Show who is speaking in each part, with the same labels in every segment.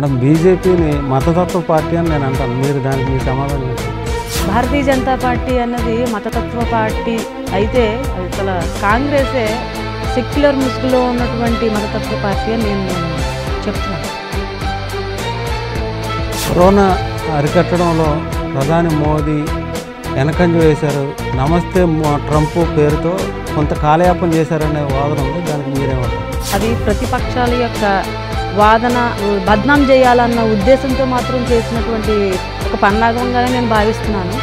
Speaker 1: Madam బీజేపీని మతతత్వ party అని నేను అంటాను మీరు దానికి మీ సమాధానం ఏంటి?
Speaker 2: భారతీయ జనతా పార్టీ అన్నది మతతత్వ పార్టీ అయితే అది అసలు కాంగ్రెసే సెక్యులర్ ముసుగులో ఉన్నటువంటి మతతత్వ పార్టీ అని నేను నేను చెప్తున్నాను
Speaker 1: కరోనా అరికట్టడంలో ప్రధాని మోదీ వెనకంజ వేశారు నమస్తే మో- ట్రంప్ పేరుతో కొంత కాలయాపన చేశారనే వాదన ఉంది దానికి మీరేమంటారు
Speaker 2: అది ప్రతిపక్షాల యొక్క వాదన బద్నాం చేయాలన్న ఉద్దేశంతో మాత్రం చేసినటువంటి ఒక పన్నాగంగానే నేను భావిస్తున్నాను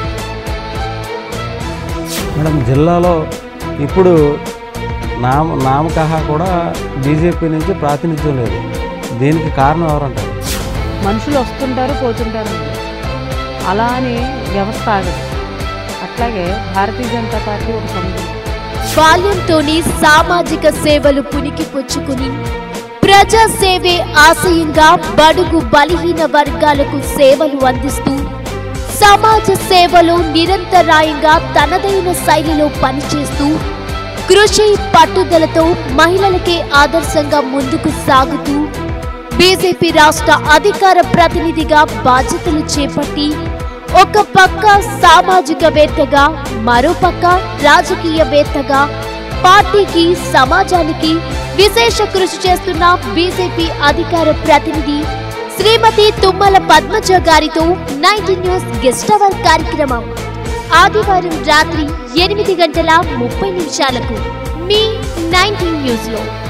Speaker 1: మేడం జిల్లాలో ఇప్పుడు నామ నామకహ కూడా బీజేపీ నుంచి ప్రాతినిధ్యం లేదు దీనికి కారణం ఎవరంటారు
Speaker 2: మనుషులు వస్తుంటారు పోతుంటారు అలా అని వ్యవస్థ ఆగదు అట్లాగే భారతీయ జనతా పార్టీ ఒక సముద్రం
Speaker 3: బాల్యంతోనే సామాజిక సేవలు పునికి పుచ్చుకుని ప్రజా సేవే ఆశయంగా బడుగు బలహీన వర్గాలకు సేవలు అందిస్తూ సమాజ సేవలో నిరంతరాయంగా తనదైన శైలిలో పనిచేస్తూ కృషి పట్టుదలతో మహిళలకే ఆదర్శంగా ముందుకు సాగుతూ బీజేపీ రాష్ట్ర అధికార ప్రతినిధిగా బాధ్యతలు చేపట్టి ఒక పక్క సామాజికవేత్తగా మరోపక్క రాజకీయవేత్తగా పార్టీకి సమాజానికి విశేష కృషి చేస్తున్న బీజేపీ అధికార ప్రతినిధి శ్రీమతి తుమ్మల పద్మజ గారితో నైన్టీ న్యూస్ గెస్ట్ అవర్ కార్యక్రమం ఆదివారం రాత్రి ఎనిమిది గంటల ముప్పై నిమిషాలకు మీ నైన్టీ న్యూస్ లో